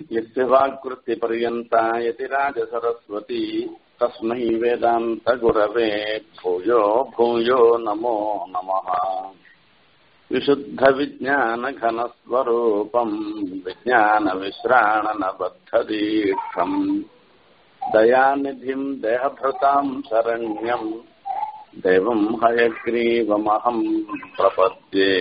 यस्य वाक्कृत्यपर्यन्ता यतिराजसरस्वती तस्मै वेदान्तगुरवे भूयो भूयो नमो नमः विशुद्धविज्ञानघनस्वरूपम् विज्ञानविश्राणनबद्धदीक्षम् दयानिधिम् देहभृताम् शरण्यम् देवम् हयग्रीवमहम् प्रपद्ये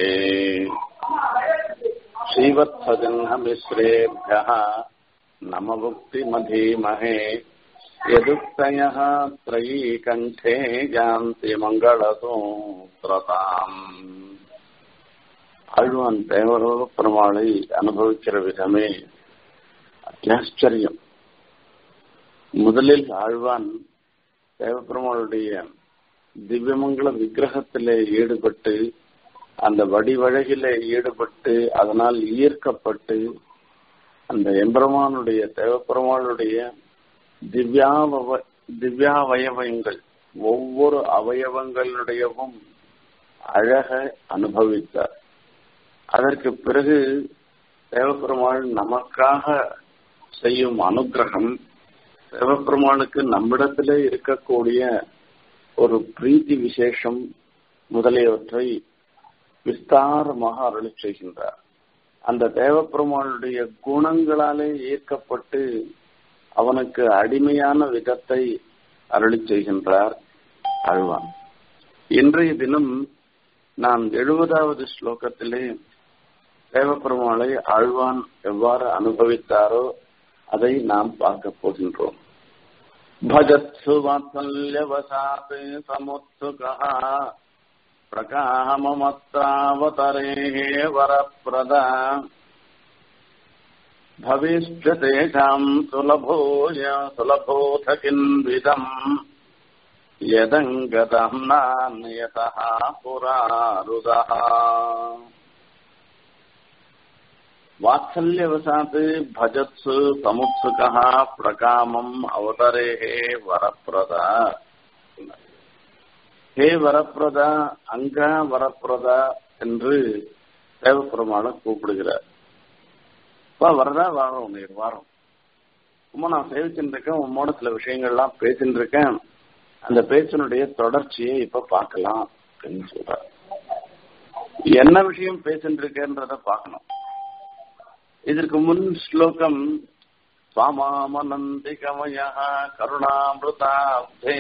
श्रीवत्सजह्नमिश्रेभ्यः नममुक्तिमधीमहे यदुक्तयः त्रयी कण्ठे यान्ति மங்களசூத்திரதாம் ஆழ்வான் தேவரோ பெருமாளை அனுபவிக்கிற விதமே அத்தியாச்சரியம் முதலில் ஆழ்வான் தேவப்பெருமாளுடைய திவ்யமங்கல விக்கிரகத்திலே ஈடுபட்டு அந்த வடிவழகிலே ஈடுபட்டு அதனால் ஈர்க்கப்பட்டு அந்த எம்பெருமானுடைய தேவப்பெருமாளுடைய திவ்யாவ திவ்யாவயவங்கள் ஒவ்வொரு அவயவங்களுடையவும் அழக அனுபவித்தார் அதற்கு பிறகு தேவப்பெருமாள் நமக்காக செய்யும் அனுகிரகம் தேவப்பெருமாளுக்கு நம்மிடத்திலே இருக்கக்கூடிய ஒரு பிரீத்தி விசேஷம் முதலியவற்றை விஸ்தாரமாக அருளி செய்கின்றார் அந்த தேவப்பெருமாளுடைய குணங்களாலே ஈர்க்கப்பட்டு அவனுக்கு அடிமையான விதத்தை அருளி செய்கின்றார் அழ்வான் இன்றைய தினம் நான் எழுபதாவது ஸ்லோகத்திலே தேவப்பெருமாளை ஆழ்வான் எவ்வாறு அனுபவித்தாரோ அதை நாம் பார்க்க போகின்றோம் भजत्सु वात्सल्यवशात् समुत्सुकः प्रकाममत्रावतरेः वरप्रदा भविष्य तेषाम् सुलभोय सुलभोऽथ किन्विदम् यदङ्गतम् नान्यतः पुरारुदः வாத்சல்யவசாத் பஜத்சு சமுத்சுகா பிரகாமம் அவதரேஹே வரப்பிரதா ஹே வரப்பிரதா அங்க வரப்பிரதா என்று தேவப்பெருமான கூப்பிடுகிறார் வரதா வாரம் நீர் வாரம் உமா நான் சேவிச்சுட்டு இருக்கேன் உம்மோட சில விஷயங்கள்லாம் பேசிட்டு இருக்கேன் அந்த பேச்சினுடைய தொடர்ச்சியை இப்ப பார்க்கலாம் அப்படின்னு சொல்ற என்ன விஷயம் பேசிட்டு இருக்கேன்றத பார்க்கணும் இதற்கு முன் ஸ்லோகம் சுவாமாமனந்திகமய கருணாமிருதாப்தே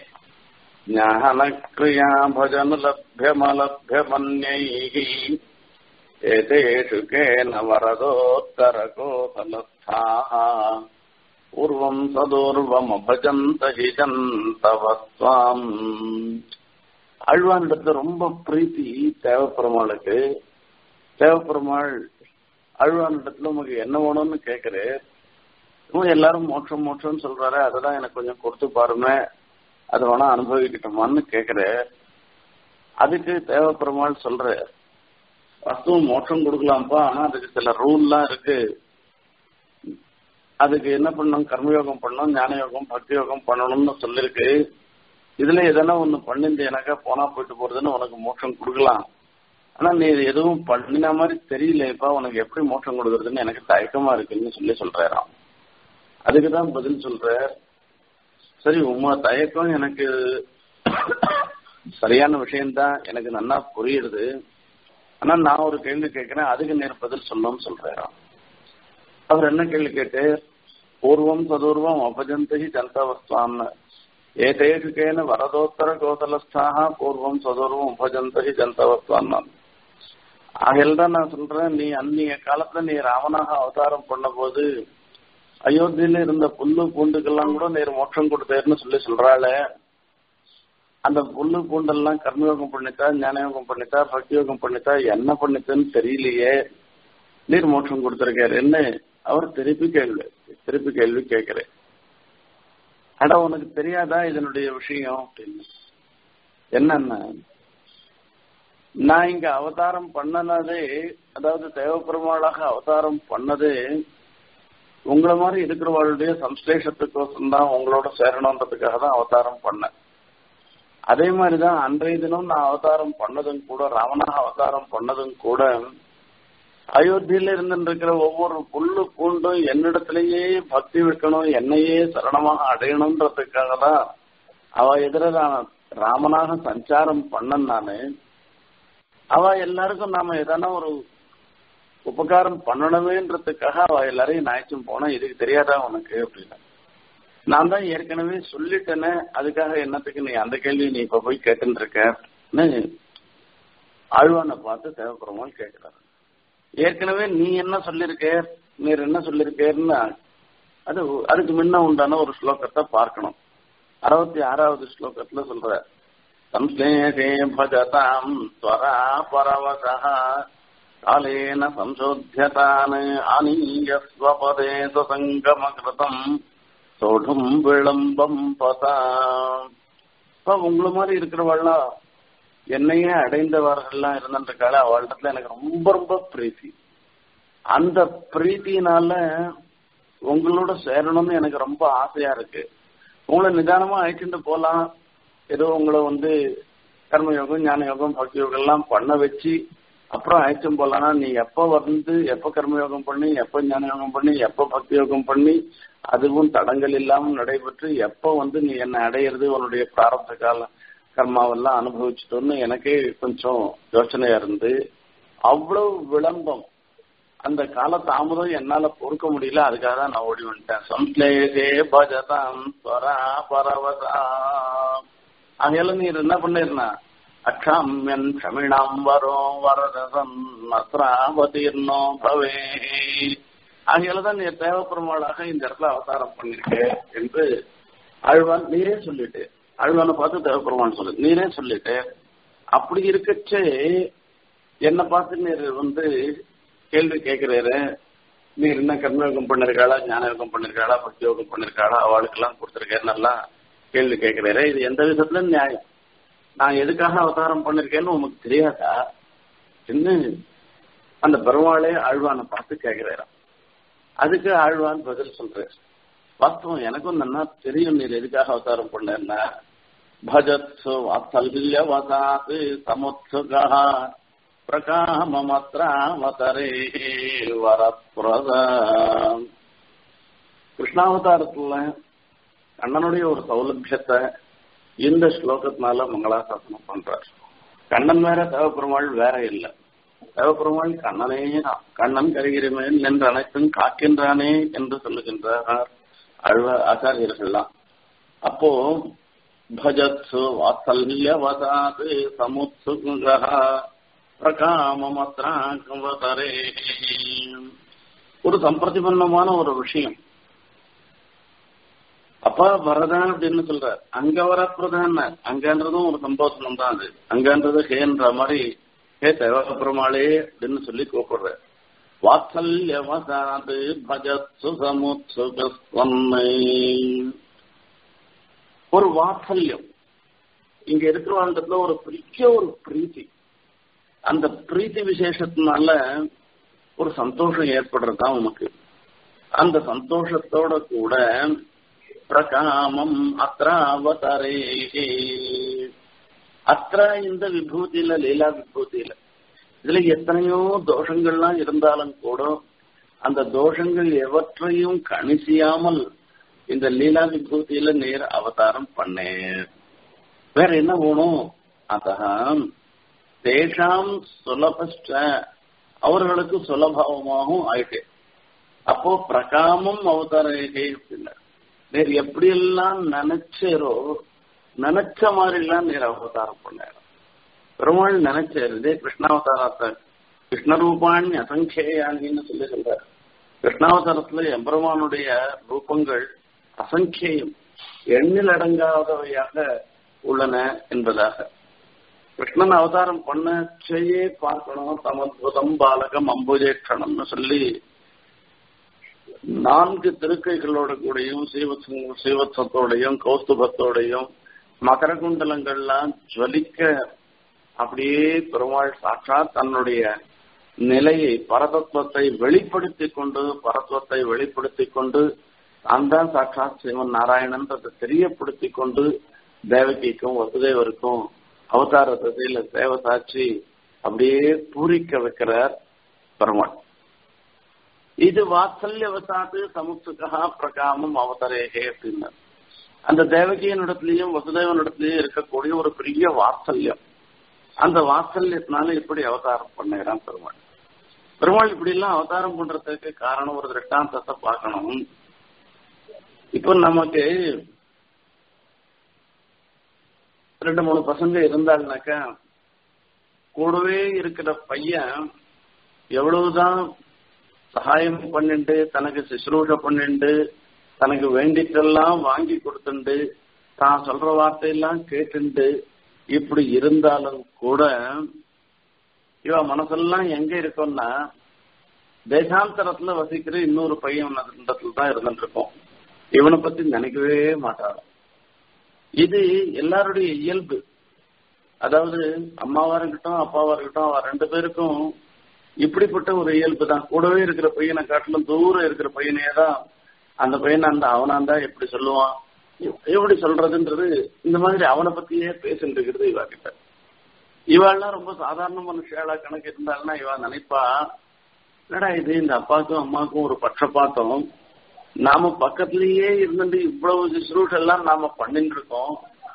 ஞானக்ரியா भजनलभ्यमलभ्यमन्यैः एतेषु केन वरदोत्तरकोसलस्थाः पूर्वम् सदूर्वमभजन्त हि जन्तवस्वाम् அழ்வானிடத்துல ரொம்ப பிரீத்தி தேவப்பெருமாளுக்கு தேவப்பெருமாள் அழுவானிடத்துல உங்களுக்கு என்ன வேணும்னு கேட்குறேன் எல்லாரும் மோட்சம் மோட்சம்னு சொல்றாரு அதெல்லாம் எனக்கு கொஞ்சம் கொடுத்து பாருமே அது வேணா அனுபவிக்கட்டுமான்னு கேட்குறேன் அதுக்கு தேவப்பெருமாள் சொல்ற வஸ்துவும் மோட்சம் கொடுக்கலாம்ப்பா ஆனா அதுக்கு சில ரூல்லாம் இருக்கு அதுக்கு என்ன பண்ணணும் கர்மயோகம் பண்ணணும் ஞான யோகம் பக்தி யோகம் பண்ணணும்னு சொல்லிருக்கு இதுல எதனா ஒண்ணு பண்ணிருந்தேனாக்கா போனா போயிட்டு போறதுன்னு உனக்கு மோட்சம் கொடுக்கலாம் ஆனா நீ எதுவும் பண்ணின மாதிரி தெரியலப்பா உனக்கு எப்படி மோட்சம் கொடுக்கறதுன்னு எனக்கு தயக்கமா இருக்குன்னு சொல்லி சொல்றாராம் அதுக்குதான் பதில் சொல்ற சரி உமா தயக்கம் எனக்கு சரியான விஷயம்தான் எனக்கு நல்லா புரியுது ஆனா நான் ஒரு கேள்வி கேட்கிறேன் அதுக்கு நேர் பதில் சொல்லணும்னு சொல்றாராம் அவர் என்ன கேள்வி கேட்டு பூர்வம் சதூர்வம் அபஜந்தகி ஜனதாவஸ்தான்னு ஏதேஷு கேன வரதோத்தர கோதலஸ்தாக பூர்வம் சதூர்வம் உபஜந்தகி ஜனதாவஸ்தான் ஆகையில் தான் நான் சொல்றேன் நீ அந்நிய காலத்துல நீ ராமனாக அவதாரம் பண்ண போது அயோத்தியில இருந்த புல்லு பூண்டுக்கெல்லாம் கூட நீர் மோட்சம் கொடுத்தேர்னு சொல்லி சொல்றாளே அந்த புல்லு பூண்டெல்லாம் கர்மயோகம் பண்ணித்தா ஞானயோகம் பண்ணித்தா பக்தி யோகம் பண்ணித்தா என்ன பண்ணித்தன்னு தெரியலையே நீர் மோட்சம் கொடுத்திருக்காருன்னு அவர் திருப்பி கேள்வி திருப்பி கேள்வி கேட்கிறேன் அடா உனக்கு தெரியாதா இதனுடைய விஷயம் அப்படின்னு என்னன்னா நான் இங்க அவதாரம் பண்ணனதே அதாவது தேவப்பெருமாளாக அவதாரம் பண்ணதே உங்களை மாதிரி இருக்கிறவளுடைய சம்ஸ்லேஷத்துக்கோசம் தான் உங்களோட சேரணுன்றதுக்காக தான் அவதாரம் பண்ணேன் அதே மாதிரிதான் அன்றைய தினம் நான் அவதாரம் பண்ணதும் கூட ராவணாக அவதாரம் பண்ணதும் கூட அயோத்தியில இருந்துருக்கிற ஒவ்வொரு புல்லு பூண்டும் என்னிடத்திலேயே பக்தி வைக்கணும் என்னையே சரணமாக அடையணுன்றதுக்காக தான் அவ எதிர நான் ராமனாக சஞ்சாரம் பண்ண நானு அவ எல்லாருக்கும் நாம எதனா ஒரு உபகாரம் பண்ணணுமேன்றதுக்காக அவ எல்லாரையும் நாய்ச்சும் போனா இதுக்கு தெரியாதா உனக்கு அப்படின்னா நான் தான் ஏற்கனவே சொல்லிட்டேனே அதுக்காக என்னத்துக்கு நீ அந்த கேள்வி நீ இப்ப போய் கேட்டுன்னு இருக்கன்னு ஆழ்வானை பார்த்து தேவைப்படுறவங்க கேட்கிறாரு ஏற்கனவே நீ என்ன சொல்லிருக்க நீர் என்ன சொல்லிருக்கேன்னா அது அதுக்கு முன்ன உண்டான ஒரு ஸ்லோகத்தை பார்க்கணும் அறுபத்தி ஆறாவது ஸ்லோகத்துல சொல்ற சம்ஸ்லேஷே பஜதாம் ஸ்வரா பரவசா காலேன சம்சோத்தியதான் ஆனீய ஸ்வபதே சங்கமகிருதம் சோடும் விளம்பம் பதா இப்ப உங்களை மாதிரி இருக்கிறவள்லாம் என்னையே அடைந்தவர்கள்லாம் இருந்திருக்காள அவளிடத்துல எனக்கு ரொம்ப ரொம்ப பிரீத்தி அந்த பிரீத்தினால உங்களோட சேரணும்னு எனக்கு ரொம்ப ஆசையா இருக்கு உங்களை நிதானமா அழைச்சிட்டு போலாம் ஏதோ உங்களை வந்து கர்மயோகம் ஞான யோகம் பக்தி யோகம் எல்லாம் பண்ண வச்சு அப்புறம் அழைச்சும் போலாம்னா நீ எப்ப வந்து எப்ப கர்மயோகம் பண்ணி எப்ப ஞான யோகம் பண்ணி எப்ப பக்தி யோகம் பண்ணி அதுவும் தடங்கள் இல்லாமல் நடைபெற்று எப்ப வந்து நீ என்ன அடையிறது உன்னுடைய பிராரப்த காலம் கர்மாவெல்லாம் அனுபவிச்சுட்டோன்னு எனக்கே கொஞ்சம் யோசனையா இருந்து அவ்வளவு விளம்பம் அந்த கால தாமதம் என்னால பொறுக்க முடியல அதுக்காக தான் நான் ஓடி வந்துட்டேன் சம்ஸ்லேஷே பஜதாம் ஸ்வரா பரவதா ஆகையால நீர் என்ன பண்ணிருந்தா அக்ஷாமியன் ஷமிழாம் வரோ வரதம் நஸ்ராவதீர்ணோ பவே ஆகையால தான் நீர் தேவப்பெருமாளாக இந்த இடத்துல அவதாரம் பண்ணிருக்க என்று ஆழ்வான் நீரே சொல்லிட்டு ஆழ்வானை பார்த்து தேவப்பெருமான் சொல்லு நீரே சொல்லிட்டு அப்படி இருக்கச்சே என்ன பார்த்து நீர் வந்து கேள்வி கேட்கிறாரு நீர் என்ன கர்மயோகம் பண்ணிருக்காளா ஞான யோகம் பண்ணிருக்காளா பக்தி யோகம் பண்ணிருக்காளா அவளுக்கெல்லாம் கொடுத்துருக்கேன்னெல்லாம் கேள்வி கேட்கிறாரு இது எந்த விதத்துல நியாயம் நான் எதுக்காக அவதாரம் பண்ணிருக்கேன்னு உனக்கு தெரியாதா என்ன அந்த பெருமாளே ஆழ்வானை பார்த்து கேட்கிறாராம் அதுக்கு ஆழ்வான் பதில் சொல்றாரு வாஸ்தவம் எனக்கும் நன்னா தெரியும் நீர் எதுக்காக அவதாரம் பண்ணேன்னா பஜத்சு வாத்சல்ய வசாத்து சமுத்சுகா பிரகாமமத்ராவதரே வரப்பிரத கிருஷ்ணாவதாரத்துல கண்ணனுடைய ஒரு சௌலபியத்தை இந்த ஸ்லோகத்தினால மங்களாசாசனம் பண்றார் கண்ணன் வேற தேவப்பெருமாள் வேற இல்லை தேவப்பெருமாள் கண்ணனே தான் கண்ணன் கருகிறமேன் என்று அனைத்தும் காக்கின்றானே என்று சொல்லுகின்றார் அழ்வ ஆச்சாரியர்கள்லாம் அப்போ பஜத்சு வாத்சல்ய வதாது சமுத்சுகா பிரகாமமத்ராகவதரே ஒரு சம்பிரதிபன்னமான ஒரு விஷயம் அப்பா வரதான் அப்படின்னு சொல்றார் அங்க வர பிரதான் அங்கன்றதும் ஒரு சம்போசனம் தான் அது அங்கன்றது ஹேன்ற மாதிரி ஹே தேவபெருமாளே அப்படின்னு சொல்லி கூப்பிடுற வாத்சல்யவசாது பஜத்சு சமுத்சுகஸ்வன்னை ஒரு வாத்சல்யம் இங்க இருக்கிறவங்கிட்ட ஒரு பெரிய ஒரு பிரீத்தி அந்த பிரீத்தி விசேஷத்தினால ஒரு சந்தோஷம் ஏற்படுறதுதான் உனக்கு அந்த சந்தோஷத்தோட கூட பிரகாமம் அத்ராவதரே அத்ரா இந்த விபூதியில லீலா விபூதியில இதுல எத்தனையோ தோஷங்கள்லாம் இருந்தாலும் கூட அந்த தோஷங்கள் எவற்றையும் கணிசியாமல் இந்த லீலா விபூதியில நேர் அவதாரம் பண்ணேன் வேற என்ன வேணும் அதான் தேஷாம் சுலபஸ்ட அவர்களுக்கு சுலபமாகவும் ஆயிட்டு அப்போ பிரகாமம் அவதாரே அப்படின்னா நேர் எப்படியெல்லாம் நினைச்சேரோ நினைச்ச மாதிரிலாம் நேர் அவதாரம் பண்ணாரு பெருமாள் நினைச்சாரு இதே கிருஷ்ணாவதாரத்தை கிருஷ்ணரூபாணி அசங்கேயானின்னு சொல்லி சொல்றாரு கிருஷ்ணாவதாரத்துல எம்பெருமானுடைய ரூபங்கள் அசங்கேயம் எண்ணில் அடங்காதவையாக உள்ளன என்பதாக கிருஷ்ணன் அவதாரம் பண்ணச்சையே பார்க்கணும் சமத்புதம் பாலகம் அம்புஜேட்சணம்னு சொல்லி நான்கு திருக்கைகளோட கூடயும் சீவத் சீவத்சத்தோடையும் கௌஸ்துபத்தோடையும் மகர குண்டலங்கள்லாம் ஜுவலிக்க அப்படியே பெருமாள் சாட்சாத் தன்னுடைய நிலையை பரதத்துவத்தை வெளிப்படுத்தி கொண்டு பரத்துவத்தை வெளிப்படுத்தி கொண்டு அந்த சாட்சாத் சிவன் நாராயணன்றதை தெரியப்படுத்தி கொண்டு தேவகிக்கும் வசுதேவருக்கும் அவதார திசையில தேவ சாட்சி அப்படியே பூரிக்க வைக்கிறார் பெருமாள் இது வாத்சல்யவசாத்து சமுத்சுகா பிரகாமம் அவதரேகே அப்படின்னு அந்த தேவகியனிடத்திலையும் வசுதேவனிடத்திலையும் இருக்கக்கூடிய ஒரு பெரிய வாத்சல்யம் அந்த வாத்சல்யத்தினால இப்படி அவதாரம் பண்ணுகிறான் பெருமாள் பெருமாள் இப்படி எல்லாம் அவதாரம் பண்றதுக்கு காரணம் ஒரு திருஷ்டாந்தத்தை பார்க்கணும் இப்போ நமக்கு ரெண்டு மூணு பசங்க இருந்தாங்கனாக்கா கூடவே இருக்கிற பையன் எவ்வளவுதான் சகாயம் பண்ணிண்டு தனக்கு சுசுரூஷ பண்ணிண்டு தனக்கு வேண்டிட்டெல்லாம் வாங்கி கொடுத்துண்டு தான் சொல்ற வார்த்தையெல்லாம் கேட்டுண்டு இப்படி இருந்தாலும் கூட இவ மனசெல்லாம் எங்க இருக்கும்னா தேசாந்தரத்துல வசிக்கிற இன்னொரு பையன் இடத்துல தான் இருந்துட்டு இருக்கோம் இவனை பத்தி நினைக்கவே மாட்டாரு இது எல்லாருடைய இயல்பு அதாவது அம்மாவா இருக்கட்டும் அப்பாவா இருக்கட்டும் அவ ரெண்டு பேருக்கும் இப்படிப்பட்ட ஒரு இயல்பு தான் கூடவே இருக்கிற பையனை காட்டிலும் தூரம் இருக்கிற பையனே தான் அந்த பையன் அந்த அவனாந்தா எப்படி சொல்லுவான் எப்படி சொல்றதுன்றது இந்த மாதிரி அவனை பத்தியே பேசிட்டு இருக்கிறது இவா கிட்ட இவாள்லாம் ரொம்ப சாதாரண மனுஷாளா கணக்கு இருந்தாள்னா இவா நினைப்பா என்னடா இது இந்த அப்பாவுக்கும் அம்மாவுக்கும் ஒரு பட்சபாத்தம் நாம பக்கத்திலேயே இருந்துட்டு இவ்வளவு சுசுரூஷ் எல்லாம் நாம பண்ணிட்டு இருக்கோம்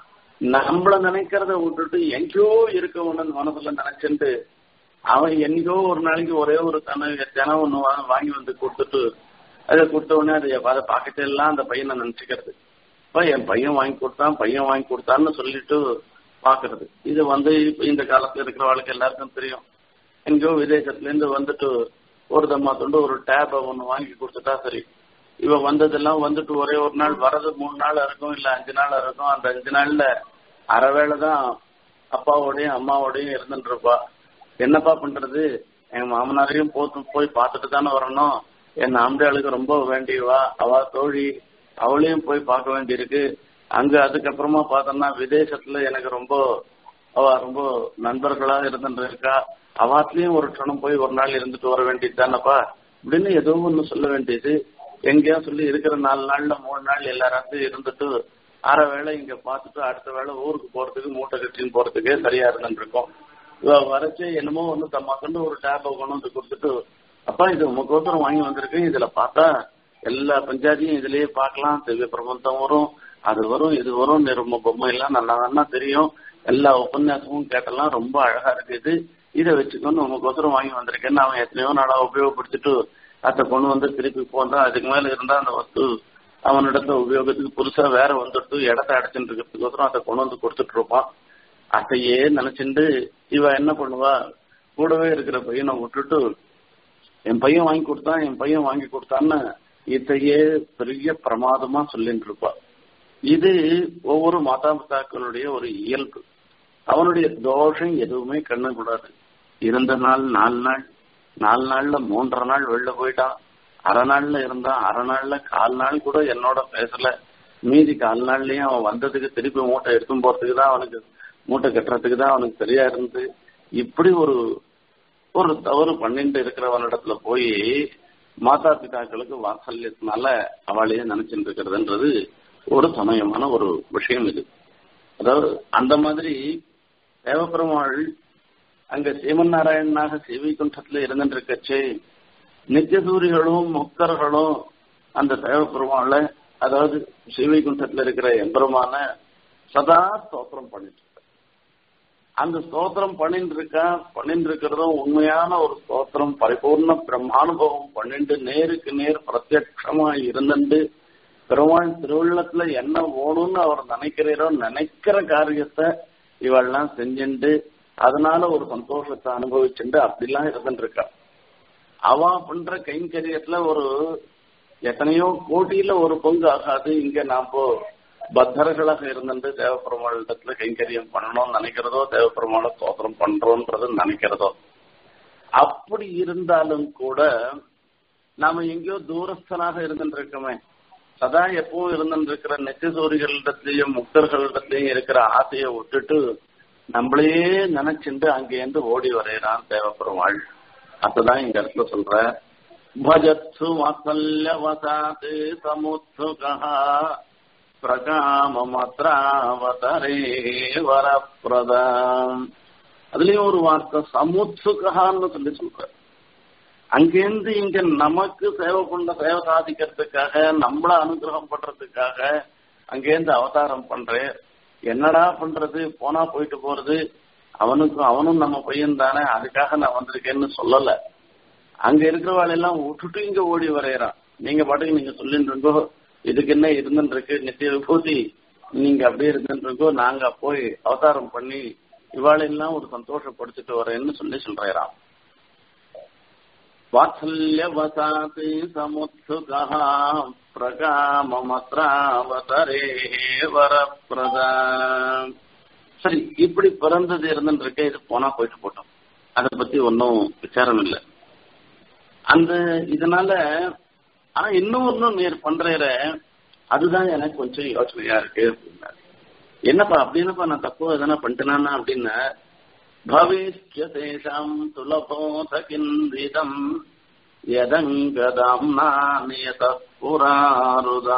நம்மள நினைக்கிறத விட்டுட்டு எங்கேயோ இருக்கவனு மனசுல நினைச்சுட்டு அவன் என்னைக்கோ ஒரு நாளைக்கு ஒரே ஒரு தன தினம் ஒண்ணு வாங்கி வந்து கொடுத்துட்டு அதை கொடுத்த உடனே அதை அதை பாக்கெட் எல்லாம் அந்த பையனை நினைச்சுக்கிறது இப்ப என் பையன் வாங்கி கொடுத்தான் பையன் வாங்கி கொடுத்தான்னு சொல்லிட்டு பாக்குறது இது வந்து இப்ப இந்த காலத்துல இருக்கிறவளுக்கு எல்லாருக்கும் தெரியும் எங்கேயோ விதேசத்துல இருந்து வந்துட்டு ஒரு தம்மா தொண்டு ஒரு டேப் ஒண்ணு வாங்கி கொடுத்துட்டா சரி இவ வந்ததெல்லாம் வந்துட்டு ஒரே ஒரு நாள் வரது மூணு நாள் இருக்கும் இல்ல அஞ்சு நாள் இருக்கும் அந்த அஞ்சு நாள்ல அரை வேளை தான் அப்பாவோடையும் அம்மாவோடையும் இருந்துட்டு இருப்பா என்னப்பா பண்றது என் மாமனாரையும் போத்து போய் பார்த்துட்டு தானே வரணும் என் ஆம்படியாளுக்கு ரொம்ப வேண்டியவா அவ தோழி அவளையும் போய் பார்க்க வேண்டியிருக்கு அங்க அதுக்கப்புறமா பார்த்தோம்னா விதேசத்துல எனக்கு ரொம்ப அவ ரொம்ப நண்பர்களா இருந்துட்டு இருக்கா அவாத்துலயும் ஒரு க்ஷணம் போய் ஒரு நாள் இருந்துட்டு வர வேண்டியது தானப்பா அப்படின்னு ஏதோ ஒண்ணு சொல்ல வேண்டியது எங்கேயோ சொல்லி இருக்கிற நாலு நாள்ல மூணு நாள் எல்லாராத்தையும் இருந்துட்டு அரை வேளை இங்க பார்த்துட்டு அடுத்த வேளை ஊருக்கு போறதுக்கு மூட்டை கட்டின்னு போறதுக்கே சரியா இருந்துட்டு இருக்கோம் இவ வரைச்சு என்னமோ ஒண்ணு தம்மா கொண்டு ஒரு டேப்பை கொண்டு வந்து கொடுத்துட்டு அப்பா இது உமக்கோசரம் வாங்கி வந்திருக்கேன் இதுல பார்த்தா எல்லா பஞ்சாயத்தையும் இதுலயே பார்க்கலாம் திவ்ய பிரபந்தம் வரும் அது வரும் இது வரும் நிரும்ப பொம்மை எல்லாம் நல்லா நல்லா தெரியும் எல்லா உபன்யாசமும் கேட்டெல்லாம் ரொம்ப அழகா இருக்குது இதை வச்சுக்கொண்டு உமக்கோசரம் வாங்கி வந்திருக்கேன்னு அவன் எத்தனையோ நாளா உபயோகப்படுத்திட்டு அதை கொண்டு வந்து திருப்பி போன்றா அதுக்கு மேல இருந்தா அந்த வஸ்து அவனிடத்துல உபயோகத்துக்கு புதுசா வேற வந்துட்டு இடத்த அடைச்சுட்டு இருக்கிறதுக்கோசரம் அதை கொண்டு வந்து கொடுத்துட்டு இருப்பான் அதையே நினைச்சுட்டு இவ என்ன பண்ணுவா கூடவே இருக்கிற பையனை விட்டுட்டு என் பையன் வாங்கி கொடுத்தான் என் பையன் வாங்கி கொடுத்தான்னு இதையே பெரிய பிரமாதமா சொல்லிட்டு இருப்பா இது ஒவ்வொரு மாதா பிதாக்களுடைய ஒரு இயல்பு அவனுடைய தோஷம் எதுவுமே கண்ணு கூடாது இருந்த நாள் நாலு நாள் நாலு நாள்ல மூன்றரை நாள் வெளில போயிட்டான் அரை நாள்ல இருந்தான் அரை நாள்ல கால் நாள் கூட என்னோட பேசல மீதி கால் நாள்லயும் அவன் வந்ததுக்கு திருப்பி மூட்டை எடுத்தும் போறதுக்கு தான் அவனுக்கு மூட்டை கட்டுறதுக்கு தான் அவனுக்கு சரியா இருந்து இப்படி ஒரு ஒரு தவறு பண்ணிட்டு இருக்கிறவனிடத்துல போய் மாதா பிதாக்களுக்கு வாத்சல்யத்தினால அவளையே நினைச்சுட்டு இருக்கிறதுன்றது ஒரு சமயமான ஒரு விஷயம் இது அதாவது அந்த மாதிரி தேவப்பெருமாள் அங்க சீமன் நாராயணனாக சிவிகுண்டத்துல இருந்துட்டு இருக்கச்சே நித்தியசூரிகளும் முக்தர்களும் அந்த தேவப்பெருமாளை அதாவது சிவைகுண்டத்துல இருக்கிற எம்பெருமான சதா ஸ்தோத்திரம் பண்ணிட்டு இருக்க அந்த ஸ்தோத்திரம் பண்ணிட்டு இருக்கா பண்ணிட்டு இருக்கிறதும் உண்மையான ஒரு ஸ்தோத்திரம் பரிபூர்ண பிரம்மானுபவம் பண்ணிட்டு நேருக்கு நேர் பிரத்யட்சமா இருந்துட்டு பெருமாள் திருவுள்ளத்துல என்ன ஓணும்னு அவர் நினைக்கிறீரோ நினைக்கிற காரியத்தை இவெல்லாம் செஞ்சுட்டு அதனால ஒரு சந்தோஷத்தை அனுபவிச்சுட்டு அப்படிலாம் இருந்துட்டு இருக்கா அவ பண்ற கைங்கரியத்துல ஒரு எத்தனையோ கோட்டியில ஒரு பங்கு ஆகாது இங்க நாம பத்தர்களாக இருந்துட்டு தேவப்பெருமாளிடத்துல கைங்கரியம் பண்ணணும்னு நினைக்கிறதோ தேவப்பெருமாளை சோதனம் பண்றோன்றது நினைக்கிறதோ அப்படி இருந்தாலும் கூட நாம எங்கேயோ தூரஸ்தனாக இருந்துட்டு இருக்கோமே சதா எப்பவும் இருந்துட்டு இருக்கிற நெச்சசூரிகளிடத்திலையும் முக்தர்களிடத்திலையும் இருக்கிற ஆசையை விட்டுட்டு நம்மளையே நினைச்சுட்டு அங்கேருந்து ஓடி வரையறான் தேவப்பெருமாள் அதுதான் இங்க இடத்துல சொல்ற பஜத்சு வாத்சல்யவசாத் சமுத்சுகா பிரகாமமத்ராவதரே வரப்பிரதாம் அதுலயும் ஒரு வார்த்தை சமுத்சுகான்னு சொல்லி சொல்ற அங்கேருந்து இங்க நமக்கு சேவை பண்ண சேவை சாதிக்கிறதுக்காக நம்மள அனுகிரகம் பண்றதுக்காக அங்கேருந்து அவதாரம் பண்றேன் என்னடா பண்றது போனா போயிட்டு போறது அவனுக்கும் அவனும் நம்ம பையன் தானே அதுக்காக நான் வந்திருக்கேன்னு சொல்லல அங்க இருக்கிறவாளெல்லாம் விட்டுட்டு இங்க ஓடி வரையறான் நீங்க பாட்டுக்கு நீங்க சொல்லிட்டு இருக்கோ இதுக்கு என்ன இருந்துட்டு இருக்கு நித்திய விபூதி நீங்க அப்படியே இருந்துட்டு இருக்கோ நாங்க போய் அவதாரம் பண்ணி இவாளெல்லாம் ஒரு சந்தோஷப்படுத்திட்டு வரேன்னு சொல்லி சொல்றாராம் வாத்சல்யவசாதி சமுத்சுகா பிரகாமமத்ராவதரே வரப்பிரதா சரி இப்படி பிறந்தது இருந்துட்டு இருக்க இது போனா போயிட்டு போட்டோம் அதை பத்தி ஒன்னும் விசாரம் இல்லை அந்த இதனால ஆனா இன்னும் ஒன்னும் நீர் பண்ற அதுதான் எனக்கு கொஞ்சம் யோசனையா இருக்கு அப்படின்னாரு என்னப்பா அப்படின்னப்பா நான் தப்பு எதனா பண்ணிட்டேனா அப்படின்னா பவிஷ்ய தேஷாம் துலபோத கிந்திதம் எதங்கதாம் நானியத புராருதா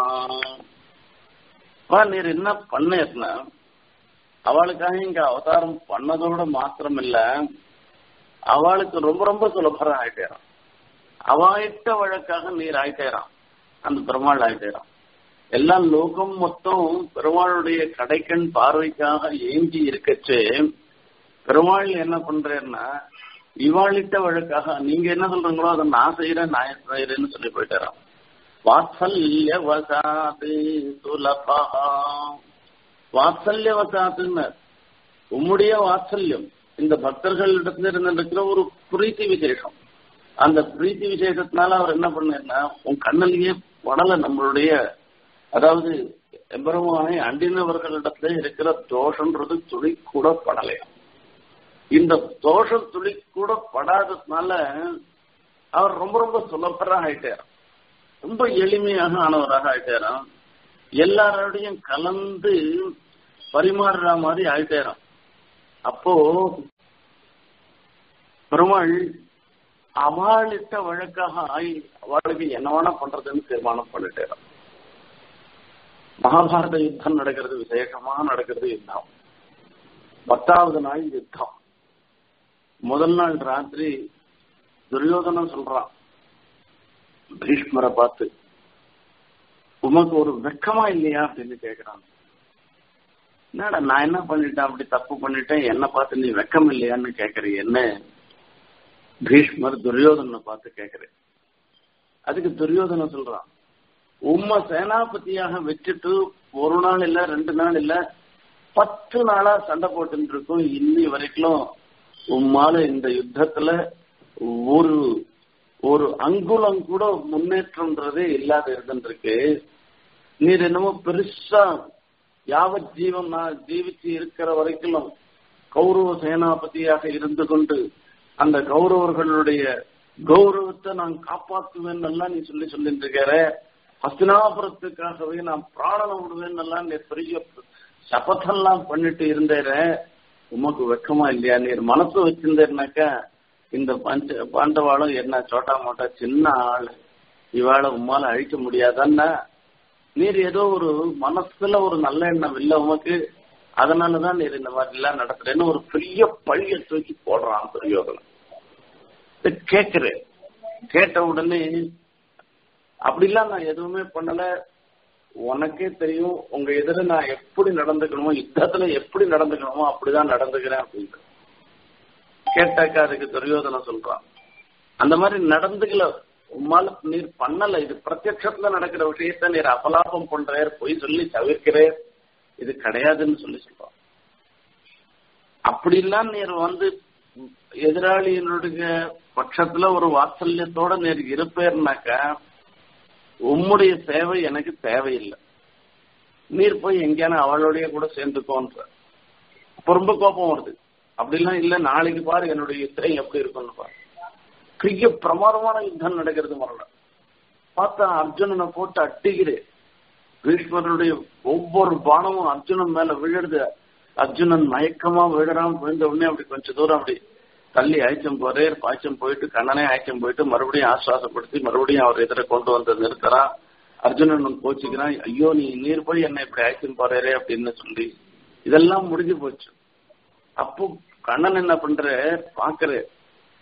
நீர் என்ன பண்ணேர்னா அவளுக்காக இங்க அவதாரம் பண்ணதோட மாத்திரம் இல்ல அவளுக்கு ரொம்ப ரொம்ப சுலபரம் ஆயிட்டேறான் அவாயிட்ட வழக்காக நீர் ஆயிட்டேறான் அந்த பெருமாள் ஆயிட்டேறான் எல்லாம் லோகம் மொத்தம் பெருமாளுடைய கடைக்கண் பார்வைக்காக ஏங்கி இருக்கச்சு பெருமாள் என்ன பண்றேன்னா இவாளிட்ட வழக்காக நீங்க என்ன சொல்றீங்களோ அதை நான் செய்யறேன் நான் செய்யறேன்னு சொல்லி போயிட்டாராம் வாத்சல்ய வசாது சுலபா வாத்சல்ய வசாத்துன்னு உம்முடைய வாத்சல்யம் இந்த பக்தர்களிடத்துல இருந்திருக்கிற ஒரு பிரீத்தி விசேஷம் அந்த பிரீத்தி விசேஷத்தினால அவர் என்ன பண்ணாருன்னா உன் கண்ணிலேயே படல நம்மளுடைய அதாவது எம்பெருமானை அண்டினவர்களிடத்துல இருக்கிற தோஷன்றது துளி கூட படலையா இந்த தோஷம் துளி கூட படாததுனால அவர் ரொம்ப ரொம்ப சுலபராக ஆயிட்டார் ரொம்ப எளிமையாக ஆனவராக ஆயிட்டாராம் எல்லாரோடையும் கலந்து பரிமாறுற மாதிரி ஆயிட்டாராம் அப்போ பெருமாள் அவளிட்ட வழக்காக ஆகி அவளுக்கு என்ன வேணா பண்றதுன்னு தீர்மானம் பண்ணிட்டேன் மகாபாரத யுத்தம் நடக்கிறது விசேஷமா நடக்கிறது யுத்தம் பத்தாவது நாள் யுத்தம் முதல் நாள் ராத்திரி துரியோதனம் சொல்றான் பீஷ்மரை பார்த்து உமக்கு ஒரு வெக்கமா இல்லையா அப்படின்னு கேக்குறான் என்னடா நான் என்ன பண்ணிட்டேன் அப்படி தப்பு பண்ணிட்டேன் என்ன பார்த்து நீ வெக்கம் இல்லையான்னு கேக்குறீ என்ன பீஷ்மர் துரியோதனை பார்த்து கேக்குறேன் அதுக்கு துரியோதனை சொல்றான் உம்ம சேனாபதியாக வச்சுட்டு ஒரு நாள் இல்ல ரெண்டு நாள் இல்ல பத்து நாளா சண்டை போட்டு இருக்கோம் இன்னி வரைக்கும் உம்மால இந்த யுத்தத்துல ஒரு ஒரு அங்குலம் கூட முன்னேற்றம்ன்றதே இல்லாத இருந்துருக்கு நீர் என்னமோ பெருசா யாவத் ஜீவன் நான் ஜீவிச்சு இருக்கிற வரைக்கும் கௌரவ சேனாபதியாக இருந்து கொண்டு அந்த கௌரவர்களுடைய கௌரவத்தை நான் காப்பாற்றுவேன் எல்லாம் நீ சொல்லி சொல்லிட்டு இருக்கிற ஹஸ்தினாபுரத்துக்காகவே நான் பிராணனை விடுவேன் எல்லாம் நீ பெரிய சபத்தெல்லாம் பண்ணிட்டு இருந்தேற உமக்கு வெக்கமா இல்லையா நீர் மனசு வச்சிருந்தேன்னாக்கா இந்த பஞ்ச பாண்டவாளும் என்ன சோட்டா மோட்டா சின்ன ஆள் இவாளை உம்மால அழிக்க முடியாதன்னா நீர் ஏதோ ஒரு மனசுல ஒரு நல்ல எண்ணம் இல்லை உமக்கு அதனாலதான் நீர் இந்த மாதிரி எல்லாம் நடத்துறேன்னு ஒரு பெரிய பழிய தூக்கி போடுறான் துரியோதனன் கேட்கிறேன் கேட்ட உடனே அப்படிலாம் நான் எதுவுமே பண்ணல உனக்கே தெரியும் உங்க எதிர நான் எப்படி நடந்துக்கணுமோ யுத்தத்துல எப்படி நடந்துக்கணுமோ அப்படிதான் நடந்துக்கிறேன் அப்படின்னு கேட்டாக்கா அதுக்கு துரியோதனம் சொல்றான் அந்த மாதிரி நடந்துக்கல உம்மால நீர் பண்ணல இது பிரத்யட்சத்துல நடக்கிற விஷயத்த நீர் அபலாபம் பண்றார் பொய் சொல்லி தவிர்க்கிறேன் இது கிடையாதுன்னு சொல்லி சொல்றான் அப்படிலாம் நீர் வந்து எதிராளியினுடைய பட்சத்துல ஒரு வாத்சல்யத்தோட நீர் இருப்பேர்னாக்கா உம்முடைய சேவை எனக்கு தேவையில்லை நீர் போய் எங்கேயான அவளுடைய கூட சேர்ந்துக்கோன்ற அப்ப ரொம்ப கோபம் வருது அப்படிலாம் இல்ல நாளைக்கு பாரு என்னுடைய யுத்தம் எப்படி இருக்கும்னு பாரு பெரிய பிரமாதமான யுத்தம் நடக்கிறது மரணம் பார்த்தா அர்ஜுனனை போட்டு அட்டிக்கிறேன் பீஷ்மருடைய ஒவ்வொரு பானமும் அர்ஜுனன் மேல விழுறது அர்ஜுனன் மயக்கமா விழுறான் விழுந்த உடனே அப்படி கொஞ்சம் தூரம் அப்படி தள்ளி அழைச்சம் போறே பாய்ச்சம் போயிட்டு கண்ணனே அழைச்சம் போயிட்டு மறுபடியும் ஆசுவாசப்படுத்தி மறுபடியும் அவர் எதிர கொண்டு வந்து நிறுத்துறான் அர்ஜுனன் கோச்சிக்கிறான் ஐயோ நீ நீர் போய் என்ன இப்படி அழைச்சம் போறே அப்படின்னு சொல்லி இதெல்லாம் முடிஞ்சு போச்சு அப்போ கண்ணன் என்ன பண்ற பாக்குற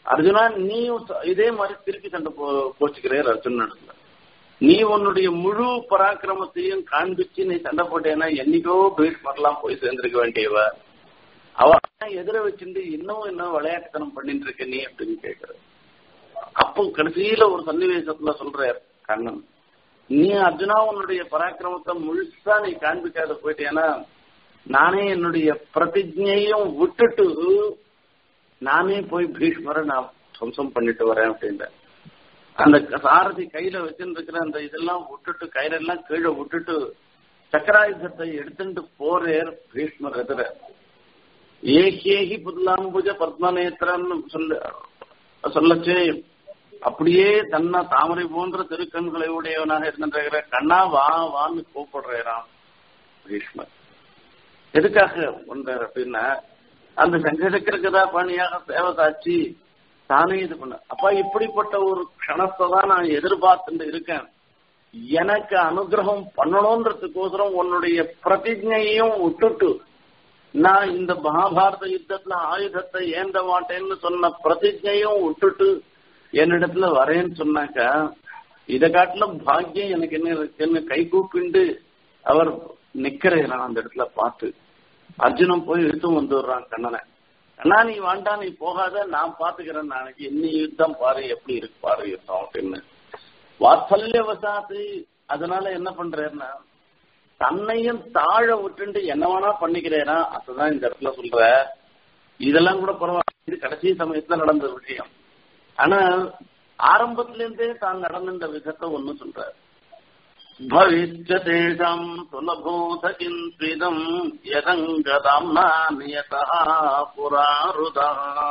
அர்ஜுனா நீ இதே மாதிரி திருப்பி சண்டை போ போச்சுக்கிறே அர்ஜுன் இடத்துல நீ உன்னுடைய முழு பராக்கிரமத்தையும் காண்பிச்சு நீ சண்டை போட்டேன்னா என்னைக்கோ பீஷ்மர்லாம் போய் சேர்ந்திருக்க வேண்டியவ அவ எதிர வச்சுட்டு இன்னும் இன்னும் விளையாட்டுத்தனம் பண்ணிட்டு இருக்க நீ அப்படின்னு கேக்குற அப்போ கடைசியில ஒரு சன்னிவேசத்துல சொல்றார் கண்ணன் நீ அர்ஜுனா உன்னுடைய பராக்கிரமத்தை முழுசா நீ காண்பிக்காத போயிட்டேன்னா நானே என்னுடைய பிரதிஜையும் விட்டுட்டு நானே போய் பீஷ்மரை நான் துவம்சம் பண்ணிட்டு வரேன் அப்படின்ற அந்த சாரதி கையில வச்சுருக்கிற அந்த இதெல்லாம் விட்டுட்டு கையில எல்லாம் கீழே விட்டுட்டு சக்கராயுதத்தை எடுத்துட்டு போறேர் பீஷ்மர் எதிர ஏகேகி புதுலாம்புஜ பத்மநேத்திரன்னு சொல்ல சொல்லச்சு அப்படியே தன்னை தாமரை போன்ற திருக்கண்களை உடையவனாக இருந்திருக்கிற கண்ணா வா வான்னு கூப்பிடுறான் பீஷ்மர் எதுக்காக பண்றாரு அப்படின்னா அந்த சங்கசக்கர கதாபாணியாக சேவை சாட்சி தானே இது பண்ண அப்பா இப்படிப்பட்ட ஒரு க்ஷணத்தை தான் நான் எதிர்பார்த்துட்டு இருக்கேன் எனக்கு அனுகிரகம் பண்ணணும்ன்றதுக்கோசரம் உன்னுடைய பிரதிஜையும் விட்டுட்டு நான் இந்த மகாபாரத யுத்தத்துல ஆயுதத்தை ஏந்த மாட்டேன்னு சொன்ன பிரதிஜையும் விட்டுட்டு என்னிடத்துல வரேன்னு சொன்னாக்கா இதை காட்டிலும் பாக்கியம் எனக்கு என்ன இருக்குன்னு கை கூப்பிண்டு அவர் நிக்கிறேன் அந்த இடத்துல பார்த்து அர்ஜுனன் போய் இழுத்து வந்துடுறான் கண்ணனை அண்ணா நீ வேண்டாம் நீ போகாத நான் பாத்துக்கிறேன் நாளைக்கு இன்னி யுத்தம் பாரு எப்படி இருக்கு பாரு யுத்தம் அப்படின்னு வாத்சல்யவசாத்து அதனால என்ன பண்றேன்னா தன்னையும் தாழ விட்டுண்டு என்ன வேணா பண்ணிக்கிறேனா அதுதான் இந்த இடத்துல சொல்ற இதெல்லாம் கூட பரவாயில்ல இது கடைசி சமயத்துல நடந்த விஷயம் ஆனா ஆரம்பத்துல இருந்தே தான் நடந்த விதத்தை ஒண்ணு சொல்ற भविष्य तेषाम् सुलभूत किन्त्विदम् यदङ्गदाम्ना नियतः पुरारुदा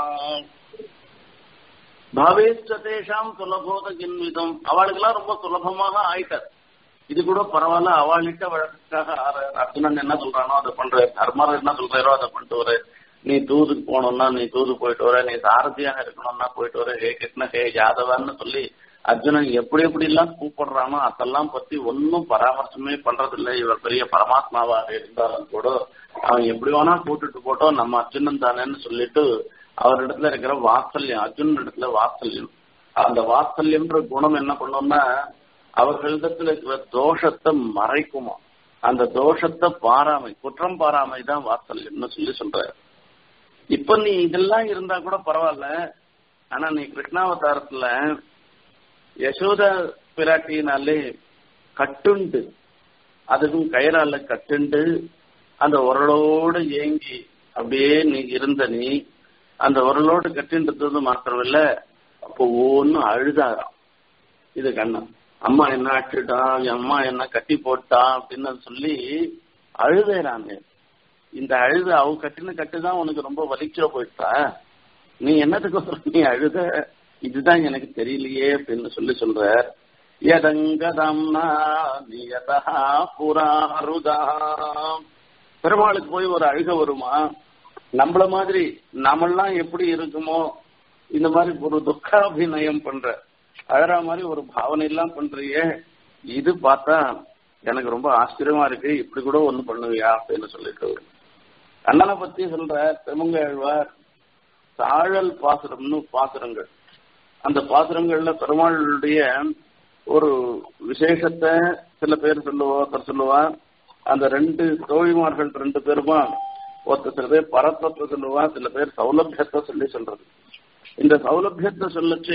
பவேஷ்ட தேஷாம் சுலபோத கின்விதம் அவளுக்கெல்லாம் ரொம்ப சுலபமாக ஆயிட்டார் இது கூட பரவாயில்ல அவளிட்ட வழக்காக அர்ஜுனன் என்ன சொல்றானோ அதை பண்ற தர்மர் என்ன சொல்றாரோ அதை பண்ணிட்டு வர நீ தூதுக்கு போகணும்னா நீ தூது போயிட்டு வர நீ சாரதியாக இருக்கணும்னா போயிட்டு வர ஹே கிருஷ்ண ஹே யாதவன்னு சொல்லி அர்ஜுனன் எப்படி எப்படி எல்லாம் கூப்பிடுறானோ அதெல்லாம் பத்தி ஒன்னும் பராமர்சமே பண்றதில்லை இவர் பெரிய பரமாத்மாவாக இருந்தாலும் கூட அவன் எப்படி வேணா கூட்டுட்டு போட்டோம் நம்ம அர்ஜுனன் தானேன்னு சொல்லிட்டு அவரிடத்துல இருக்கிற வாத்சல்யம் அர்ஜுனன் இடத்துல வாத்சல்யம் அந்த வாத்சல்யம்ன்ற குணம் என்ன பண்ணோம்னா அவர்களிடத்துல இருக்கிற தோஷத்தை மறைக்குமா அந்த தோஷத்தை பாராமை குற்றம் பாராமை தான் வாத்சல்யம்னு சொல்லி சொல்ற இப்ப நீ இதெல்லாம் இருந்தா கூட பரவாயில்ல ஆனா நீ கிருஷ்ணாவதாரத்துல யசோத பிராட்டினாலே கட்டுண்டு அதுக்கும் கயிறால கட்டுண்டு அந்த உரலோடு ஏங்கி அப்படியே நீ இருந்த நீ அந்த உரலோடு கட்டின்றது மாத்திரமில்ல அப்போ ஒன்னும் அழுதாராம் இது கண்ணன் அம்மா என்ன அட்டுட்டான் அம்மா என்ன கட்டி போட்டான் அப்படின்னு சொல்லி அழுதேறாங்க இந்த அழுது அவ கட்டின கட்டுதான் உனக்கு ரொம்ப வலிச்சோ போயிட்டா நீ என்னத்துக்கு நீ அழுத இதுதான் எனக்கு தெரியலையே அப்படின்னு சொல்லி சொல்ற யதங்கதம்னா நியதா புராருதா பெருமாளுக்கு போய் ஒரு அழுக வருமா நம்மள மாதிரி நம்மெல்லாம் எப்படி இருக்குமோ இந்த மாதிரி ஒரு துக்காபிநயம் பண்ற அழற மாதிரி ஒரு பாவனை எல்லாம் பண்றியே இது பார்த்தா எனக்கு ரொம்ப ஆச்சரியமா இருக்கு இப்படி கூட ஒண்ணு பண்ணுவியா அப்படின்னு சொல்லிட்டு கண்ணனை பத்தி சொல்ற பெருமங்க ஆழ்வார் தாழல் பாசுரம்னு பாசுரங்கள் அந்த பாசுரங்கள்ல பெருமாளுடைய ஒரு விசேஷத்தை சில பேர் சொல்லுவா ஒருத்தர் சொல்லுவா அந்த ரெண்டு தோழிமார்கள் ரெண்டு பேருமா ஒருத்தர் சில பேர் பரத்வத்தை சொல்லுவா சில பேர் சௌலபியத்தை சொல்லி சொல்றது இந்த சௌலபியத்தை சொல்லச்சு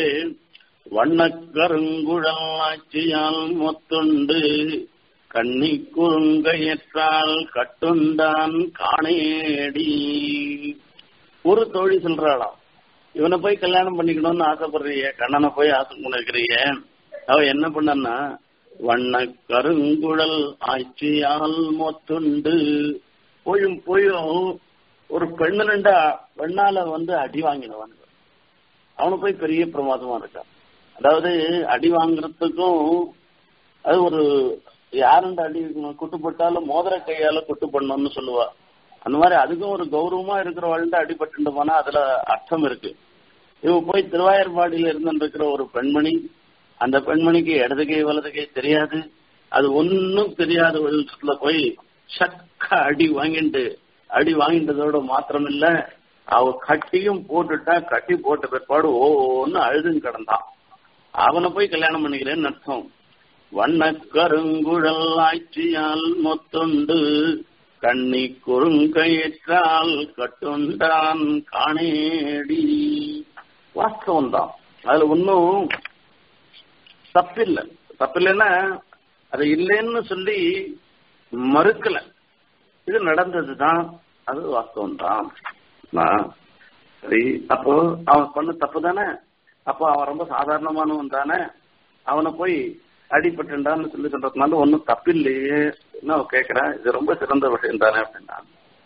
வண்ணக்கருங்குழாட்சியால் மொத்துண்டு கண்ணி குறுங்கையற்றால் கட்டுண்டான் காணேடி ஒரு தோழி சொல்றாளாம் இவனை போய் கல்யாணம் பண்ணிக்கணும்னு ஆசைப்படுறிய கண்ணனை போய் ஆசை பண்ணிருக்கிறிய அவ என்ன பண்ணா வண்ண கருங்குழல் ஆட்சியால் மொத்துண்டு போயும் போயும் ஒரு பெண்ணு ரெண்டா பெண்ணால வந்து அடி வாங்கினவன் அவனு போய் பெரிய பிரமாதமா இருக்கான் அதாவது அடி வாங்குறதுக்கும் அது ஒரு யாருண்ட அடி குட்டு போட்டாலும் மோதிர கையால குட்டு பண்ணணும்னு சொல்லுவா அந்த மாதிரி அதுக்கும் ஒரு கௌரவமா இருக்கிறவள்கிட்ட அடிபட்டு போனா அதுல அர்த்தம் இருக்கு இவ போய் திருவாயர்பாடியில இருந்துருக்கிற ஒரு பெண்மணி அந்த பெண்மணிக்கு இடது கை வலது கை தெரியாது அது ஒன்னும் தெரியாத விஷயத்துல போய் சக்க அடி வாங்கிட்டு அடி வாங்கிட்டதோட மாத்திரம் இல்ல அவ கட்டியும் போட்டுட்டா கட்டி போட்ட பிற்பாடு ஓன்னு அழுதுன்னு கிடந்தான் அவனை போய் கல்யாணம் பண்ணிக்கிறேன்னு அர்த்தம் வண்ண கருங்குழல் ஆய்ச்சியால் மொத்துண்டு கண்ணி குறுங்கயிற்றால் கட்டுண்டான் காணேடி வாஸ்தவம் தான் அதுல ஒன்னும் தப்பில்லை தப்பில்லைன்னா அது இல்லைன்னு சொல்லி மறுக்கல இது நடந்ததுதான் அது வாஸ்தவம் தான் சரி அப்போ அவன் பண்ண தப்பு தானே அப்போ அவன் ரொம்ப சாதாரணமானவன் தானே அவனை போய் அடிபட்டுண்டான்னு சொல்லி சொல்றதுனால ஒன்றும் தப்பில்லையே அவன் கேட்கிறான் இது ரொம்ப சிறந்த விஷயம் தானே அப்படின்னா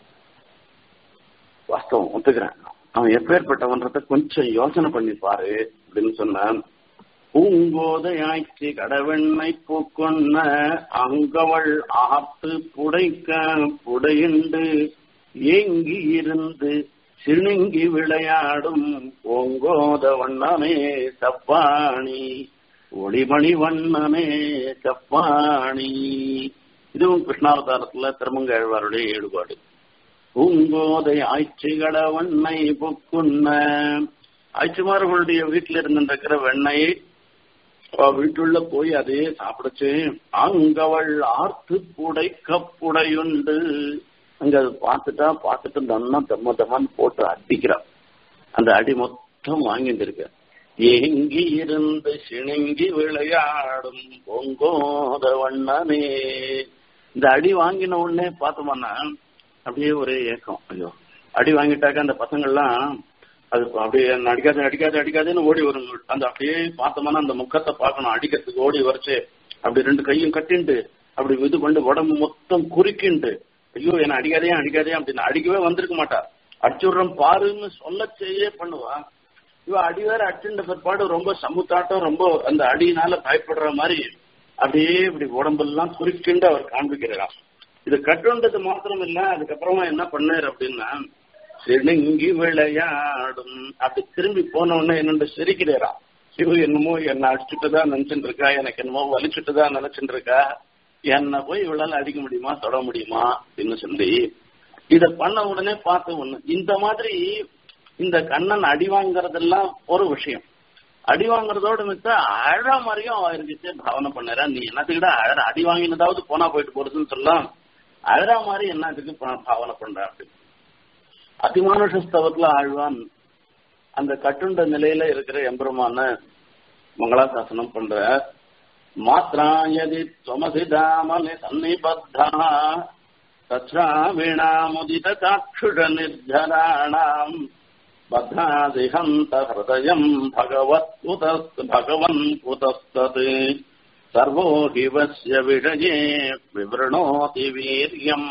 வாஸ்தவம் ஒத்துக்கிறேன் அவன் எப்பேற்பட்டவன்றத கொஞ்சம் யோசனை பண்ணி பாரு அப்படின்னு சொன்னான் பூங்கோதையாய்ச்சி கடவெண்ணை பூக்கொன்ன அங்கவள் ஆத்து புடைக்க புடையுண்டு ஏங்கி இருந்து சிணுங்கி விளையாடும் ஓங்கோத வண்ணமே சப்பாணி ஒளிமணி வண்ணமே சப்பாணி இதுவும் கிருஷ்ணாவதாரத்துல திருமங்கழ்வாருடைய ஈடுபாடு பூங்கோதை ஆய்ச்சிகள வெண்ணை புக்குன்ன ஆய்ச்சிமார்களுடைய வீட்டில் இருந்திருக்கிற வெண்ணையை வீட்டுள்ள போய் அதையே சாப்பிடுச்சு அங்கவள் ஆர்த்து புடை கப்புடையுண்டு அங்க அது பார்த்துட்டா பார்த்துட்டு நன்னா தம்ம தம்மான்னு போட்டு அடிக்கிறான் அந்த அடி மொத்தம் வாங்கிட்டு இருக்க ஏங்கி இருந்து சிணுங்கி விளையாடும் பொங்கோத வண்ணனே இந்த அடி வாங்கின உடனே பார்த்தோம்னா அப்படியே ஒரே ஏக்கம் ஐயோ அடி வாங்கிட்டாக்க அந்த பசங்கள்லாம் அது அப்படியே அடிக்காது அடிக்காது அடிக்காதுன்னு ஓடி வரும் அந்த அப்படியே பார்த்தோம்னா அந்த முக்கத்தை பார்க்கணும் அடிக்கிறதுக்கு ஓடி வரைச்சு அப்படி ரெண்டு கையும் கட்டிண்டு அப்படி இது பண்ணி உடம்பு மொத்தம் குறுக்கிண்டு ஐயோ என்ன அடிக்காதே அடிக்காதே அப்படின்னு அடிக்கவே வந்திருக்க மாட்டா அடிச்சுடுறோம் பாருன்னு சொல்ல செய்ய பண்ணுவா இவ அடி வேற அடிச்சுட்ட பிற்பாடு ரொம்ப சமுத்தாட்டம் ரொம்ப அந்த அடியினால பயப்படுற மாதிரி அப்படியே இப்படி உடம்பெல்லாம் குறுக்கிண்டு அவர் காண்பிக்கிறாராம் இது கட்டுன்றது மாத்திரம் இல்ல அதுக்கப்புறமா என்ன பண்ணாரு அப்படின்னா சிணுங்கி விளையாடும் அப்படி திரும்பி போன உடனே என்னண்டு சிரிக்கிறாராம் சிவ என்னமோ என்ன அடிச்சுட்டு தான் நினைச்சுட்டு இருக்கா எனக்கு என்னமோ வலிச்சுட்டு தான் நினைச்சுட்டு இருக்கா என்ன போய் இவளால அடிக்க முடியுமா தொட முடியுமா அப்படின்னு சொல்லி இத பண்ண உடனே பார்த்த ஒண்ணு இந்த மாதிரி இந்த கண்ணன் அடி வாங்குறதெல்லாம் ஒரு விஷயம் அடி வாங்குறதோட மித்த அழ மாதிரியும் அவ இருந்துச்சு பாவனை பண்ணறா நீ என்னத்துக்கிட்ட அழ அடி வாங்கினதாவது போனா போயிட்டு போறதுன்னு சொல்லலாம் அழற மாதிரி என்னத்துக்கு பாவனை பண்ற அப்படி அதிமானுஷ ஸ்தவத்துல ஆழ்வான் அந்த கட்டுண்ட நிலையில இருக்கிற எம்பெருமான மங்களாசாசனம் பண்ற மாத்ரா யதி துவமசி தாமனி சன்னிபத்தா தச்ராவிணாமுதித சாட்சுஷ நிர்ஜராணாம் பத்தாதிஹந்த ஹிருதயம் பகவத் குதஸ்த் பகவன் குதஸ்தத் சர்வோ ஹிவஸ்ய விஷயே விவృణோதி வீரியம்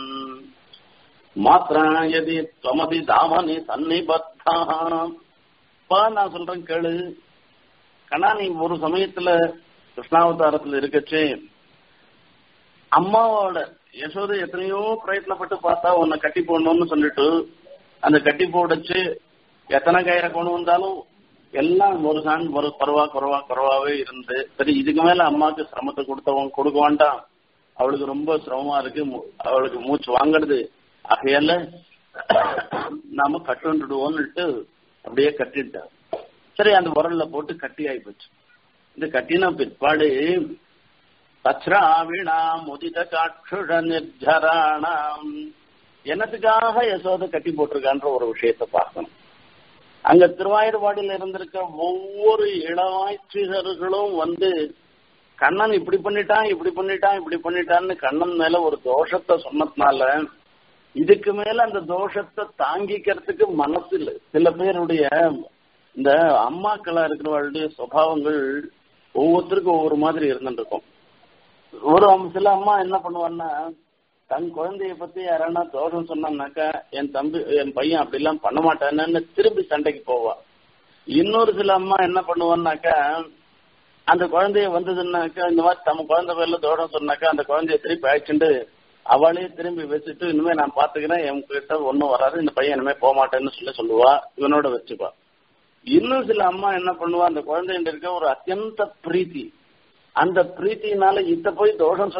மாத்ரா யதி துவமதி தாமனி சன்னிபத்தா பா நான் சொல்றேன் கேளு கண்ணா நீ ஒரு சமயத்துல கிருஷ்ணாவதாரத்துல இருக்கச்சு அம்மாவோட யசோதை எத்தனையோ பிரயத்னப்பட்டு பார்த்தா உன்னை கட்டி போடணும்னு சொல்லிட்டு அந்த கட்டி போடச்சு எத்தனை கயிறை கொண்டு வந்தாலும் எல்லாம் ஒரு சான் ஒரு குறவா குறவா குறவாவே இருந்து சரி இதுக்கு மேல அம்மாவுக்கு சிரமத்தை கொடுத்தவன் கொடுக்க வேண்டாம் அவளுக்கு ரொம்ப சிரமமா இருக்கு அவளுக்கு மூச்சு வாங்குறது ஆகையால நாம கட்டுண்டுடுவோம்னுட்டு அப்படியே கட்டிட்டான் சரி அந்த உரல்ல போட்டு கட்டி ஆகி போச்சு இந்த கட்டின பிற்பாடு தச்ராவிணாம் உதித காட்சுட நிர்ஜராணாம் என்னத்துக்காக யசோதை கட்டி போட்டிருக்கான்ற ஒரு விஷயத்த பார்க்கணும் அங்க திருவாயூர்பாடியில் இருந்திருக்க ஒவ்வொரு இளவாய்ச்சிகர்களும் வந்து கண்ணன் இப்படி பண்ணிட்டான் இப்படி பண்ணிட்டான் இப்படி பண்ணிட்டான்னு கண்ணன் மேல ஒரு தோஷத்தை சொன்னதுனால இதுக்கு மேல அந்த தோஷத்தை தாங்கிக்கிறதுக்கு மனசு இல்லை சில பேருடைய இந்த அம்மாக்களா இருக்கிறவர்களுடைய சுவாவங்கள் ஒவ்வொருத்தருக்கும் ஒவ்வொரு மாதிரி இருந்துருக்கும் ஒரு சில அம்மா என்ன பண்ணுவான்னா தன் குழந்தைய பத்தி யாரானா தோஷம் சொன்னான்னாக்கா என் தம்பி என் பையன் அப்படிலாம் பண்ண மாட்டானு திரும்பி சண்டைக்கு போவா இன்னொரு சில அம்மா என்ன பண்ணுவான்னாக்கா அந்த குழந்தைய வந்ததுன்னாக்கா இந்த மாதிரி தம் குழந்தை பேர்ல தோஷம் சொன்னாக்கா அந்த குழந்தைய திருப்பி அழைச்சிட்டு அவளே திரும்பி வச்சுட்டு இனிமே நான் பாத்துக்கிறேன் என் கிட்ட ஒன்னும் வராது இந்த பையன் இனிமே போக மாட்டேன்னு சொல்லி சொல்லுவா இவனோட வச்சுப்பா இன்னும் சில அம்மா என்ன பண்ணுவா அந்த குழந்தைன்ற இருக்க ஒரு அத்தியந்த பிரீத்தி அந்த பிரீத்தினால இத்த போய் தோஷம்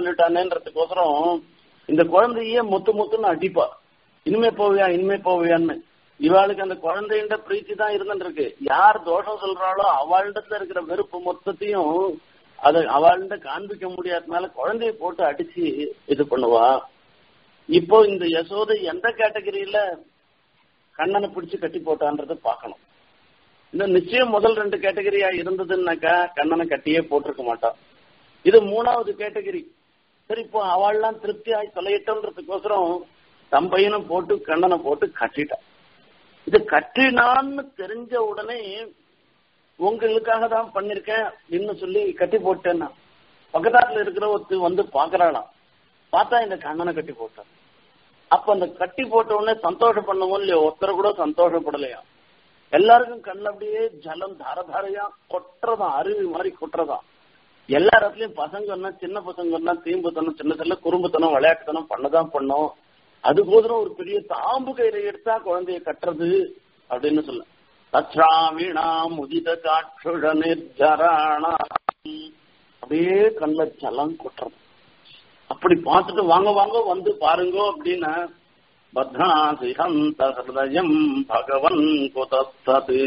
சொல்லிட்டானேன்றதுக்கோசரம் இந்த குழந்தையே முத்து முத்துன்னு அடிப்பா இனிமே போவியா இனிமே போவியான்னு இவாளுக்கு அந்த குழந்தைன்ற பிரீத்தி தான் இருந்துட்டு இருக்கு யார் தோஷம் சொல்றாளோ அவளிடத்துல இருக்கிற வெறுப்பு மொத்தத்தையும் அதை அவள்கிட்ட காண்பிக்க முடியாதனால குழந்தைய போட்டு அடிச்சு இது பண்ணுவா இப்போ இந்த யசோதை எந்த கேட்டகரியில கண்ணனை பிடிச்சு கட்டி போட்டான்றத பார்க்கணும் இந்த நிச்சயம் முதல் ரெண்டு கேட்டகரியா இருந்ததுன்னாக்கா கண்ணனை கட்டியே போட்டிருக்க மாட்டான் இது மூணாவது கேட்டகரி சரி இப்போ அவள்லாம் திருப்தி ஆகி தொலையிட்டோன்றதுக்கோசரம் தம் பையனை போட்டு கண்ணனை போட்டு கட்டிட்டான் இது கட்டினான்னு தெரிஞ்ச உடனே உங்களுக்காக தான் பண்ணிருக்கேன் அப்படின்னு சொல்லி கட்டி போட்டேன்னா பக்கத்தாத்துல இருக்கிற ஒருத்தர் வந்து பாக்குறாளாம் பார்த்தா இந்த கண்ணனை கட்டி போட்டான் அப்ப அந்த கட்டி போட்ட உடனே சந்தோஷம் பண்ணவும் இல்லையோ ஒருத்தரை கூட சந்தோஷப்படலையா எல்லாருக்கும் கண்ணில் அப்படியே ஜலம் தாரதாரையா கொட்டுறதாம் அருவி மாதிரி கொட்டுறதாம் எல்லா இடத்துலயும் பசங்கன்னா சின்ன பசங்கன்னா தீம்புத்தனம் சின்ன சின்ன குறும்புத்தனம் விளையாட்டுத்தனம் பண்ணதான் பண்ணோம் அது போதும் ஒரு பெரிய தாம்பு கயிறை எடுத்தா குழந்தைய கட்டுறது அப்படின்னு சொல்ல தச்சாவிணா முதித காற்றுட நிர்ஜராணா அப்படியே கண்ணில் ஜலம் கொட்டுறது அப்படி பார்த்துட்டு வாங்க வாங்க வந்து பாருங்க அப்படின்னா பத்ராசி ஹந்த ஹிருதயம் பகவன் குதஸ்தது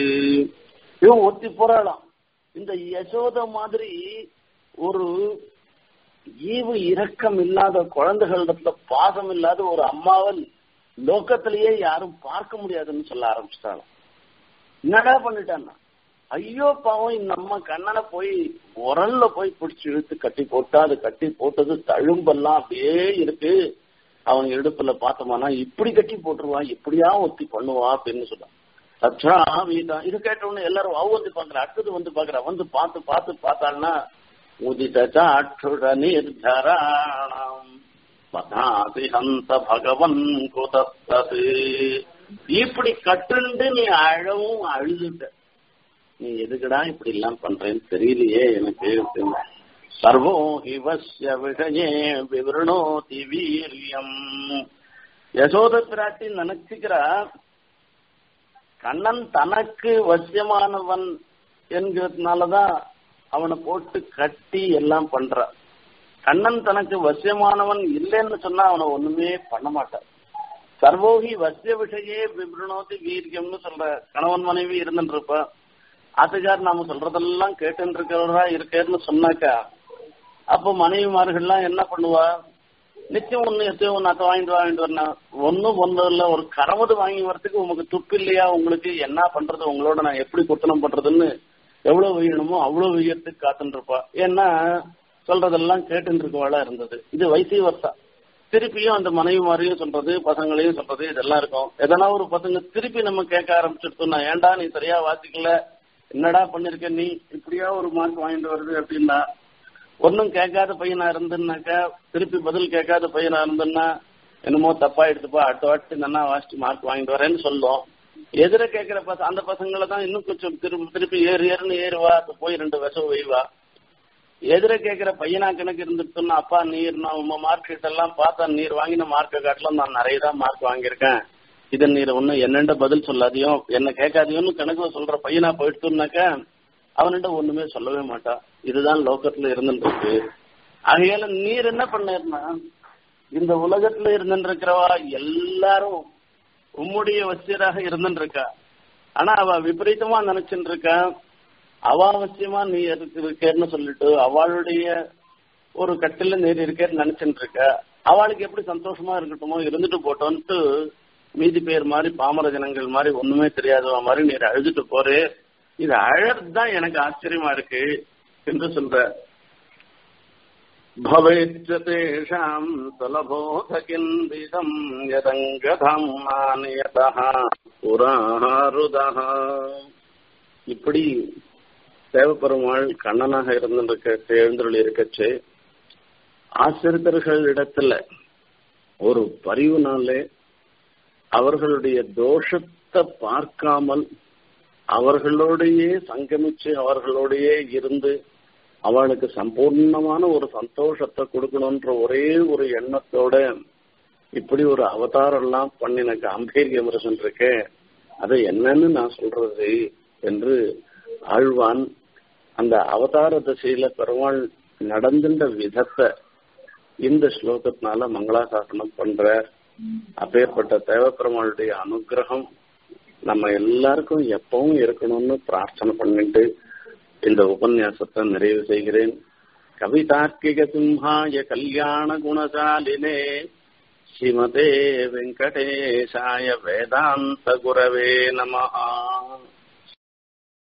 இவன் ஒத்தி போறாளாம் இந்த யசோத மாதிரி ஒரு ஈவு இரக்கம் இல்லாத குழந்தைகளிடத்துல பாசம் இல்லாத ஒரு அம்மாவன் லோக்கத்திலேயே யாரும் பார்க்க முடியாதுன்னு சொல்ல ஆரம்பிச்சிட்டாலும் என்னடா பண்ணிட்டான்னா ஐயோ பாவம் இந்த அம்மா கண்ணனை போய் உரல்ல போய் பிடிச்சி இழுத்து கட்டி போட்டா அது கட்டி போட்டது தழும்பெல்லாம் அப்படியே இருக்கு அவன் இடுப்புல பார்த்தோம்னா இப்படி கட்டி போட்டுருவான் இப்படியா ஒத்தி பண்ணுவான் அப்படின்னு சொல்றான் தச்சா வீதா இது கேட்ட உடனே எல்லாரும் அவ வந்து பாக்குற அடுத்தது வந்து பாக்குற வந்து பார்த்து பார்த்து பார்த்தாள்னா உதிதா அற்றுட நிர்ஜராணம் பதாசி ஹந்த பகவன் குதத்தது இப்படி கட்டுண்டு நீ அழவும் அழுதுட்ட நீ எதுக்குடா இப்படி எல்லாம் பண்றேன்னு தெரியலையே எனக்கு சர்வோ ஹிவஸ்ய விஷயே விவரணோதி வீரியம் யசோத பிராட்டி நினைச்சுக்கிறா கண்ணன் தனக்கு வசியமானவன் என்கிறதுனாலதான் அவனை போட்டு கட்டி எல்லாம் பண்றான் கண்ணன் தனக்கு வசியமானவன் இல்லைன்னு சொன்னா அவனை ஒண்ணுமே பண்ண மாட்டான் சர்வோகி வசிய விஷயே விபிரணோதி வீரியம்னு சொல்ற கணவன் மனைவி இருந்துட்டு இருப்ப ஆத்துக்கார் நாம சொல்றதெல்லாம் கேட்டு இருக்கிறவரா இருக்கேன்னு சொன்னாக்கா அப்போ மனைவிமார்கள்லாம் என்ன பண்ணுவா நிச்சயம் ஒண்ணு எத்தையோ ஒன்று அதை வாங்கிட்டு வாங்கிட்டு வரணும் ஒன்னும் ஒன்றும் இல்லை ஒரு கரவது வாங்கி வரதுக்கு உங்களுக்கு துப்பு இல்லையா உங்களுக்கு என்ன பண்றது உங்களோட நான் எப்படி குத்தனம் பண்றதுன்னு எவ்வளவு வெய்யணுமோ அவ்வளவு வெய்யறதுக்கு காத்துட்டு இருப்பா ஏன்னா சொல்றதெல்லாம் கேட்டு இருக்கவாளா இருந்தது இது வைத்திய வருஷா திருப்பியும் அந்த மனைவி மாதிரியும் சொல்றது பசங்களையும் சொல்றது இதெல்லாம் இருக்கும் எதனா ஒரு பசங்க திருப்பி நம்ம கேட்க ஆரம்பிச்சிருத்தோம்னா ஏன்டா நீ சரியா வாசிக்கல என்னடா பண்ணிருக்க நீ இப்படியா ஒரு மார்க் வாங்கிட்டு வருது அப்படின்னா ஒன்னும் கேட்காத பையனா இருந்துன்னாக்கா திருப்பி பதில் கேட்காத பையனா இருந்தேன்னா என்னமோ தப்பா எடுத்துப்பா அடுத்த வாட்டி நல்லா வாசிட்டு மார்க் வாங்கிட்டு வரேன்னு சொல்லும் எதிர கேட்கிற பச அந்த பசங்களை தான் இன்னும் கொஞ்சம் திருப்பி திருப்பி ஏறு ஏறுன்னு ஏறுவா போய் ரெண்டு விஷம் வெய்வா எதிர கேட்கிற பையனா கணக்கு இருந்துட்டுன்னா அப்பா நீர் நான் உங்க மார்க் ஷீட் எல்லாம் பார்த்தா நீர் வாங்கின மார்க்கை காட்டிலும் நான் நிறைய தான் மார்க் வாங்கியிருக்கேன் இதை நீர் ஒன்னும் என்னண்ட பதில் சொல்லாதையும் என்ன கேட்காதையோன்னு கணக்கு சொல்ற பையனா போயிட்டுனாக்கா அவன்கிட்ட ஒண்ணுமே சொல்லவே மாட்டான் இதுதான் லோக்கத்துல இருந்துருக்கு ஆகையால நீர் என்ன பண்ணா இந்த உலகத்துல இருந்துருக்கிறவா எல்லாரும் உம்முடைய வசியராக இருந்துருக்கா ஆனா அவ விபரீதமா நினைச்சுட்டு இருக்கா அவாவசியமா நீ இருக்கேன்னு சொல்லிட்டு அவளுடைய ஒரு கட்டில நீர் இருக்கேன்னு நினைச்சுட்டு இருக்க அவளுக்கு எப்படி சந்தோஷமா இருக்கட்டுமோ இருந்துட்டு போட்டோன்ட்டு மீதி பேர் மாதிரி பாமர ஜனங்கள் மாதிரி ஒண்ணுமே தெரியாதவ மாதிரி நீர் அழுதுட்டு போறே இது அழறதுதான் எனக்கு ஆச்சரியமா இருக்கு என்று சொல்ற भवेच्च तेषाम् सुलभोऽथकिन्दिदम् यदङ्गधाम्नानियतः புராருதः இப்படி தேவப்பெருமாள் கண்ணனாக இருந்திருக்க எழுந்தருள் இருக்கச்சு ஆசிரியர்களிடத்துல ஒரு பரிவுனாலே அவர்களுடைய தோஷத்தை பார்க்காமல் அவர்களோடையே சங்கமிச்சு அவர்களோடையே இருந்து அவளுக்கு சம்பூர்ணமான ஒரு சந்தோஷத்தை கொடுக்கணும்ன்ற ஒரே ஒரு எண்ணத்தோட இப்படி ஒரு அவதாரம் எல்லாம் பண்ணின காம்பீரியம் இருக்கே அது என்னன்னு நான் சொல்றது என்று ஆழ்வான் அந்த அவதார திசையில பெருமாள் நடந்துட்ட விதத்தை இந்த ஸ்லோகத்தினால மங்களாசாசனம் பண்ற அப்பேற்பட்ட தேவப்பெருமாளுடைய அனுகிரகம் நம்ம எல்லாருக்கும் எப்பவும் இருக்கணும்னு பிரார்த்தனை பண்ணிட்டு இந்த உபன்யாசத்தை நிறைவு செய்கிறேன் கவிதார்க்கிக சிம்ஹாய கல்யாண குணசாலினே ஸ்ரீமதே வெங்கடேஷாய வேதாந்த குரவே நமஹா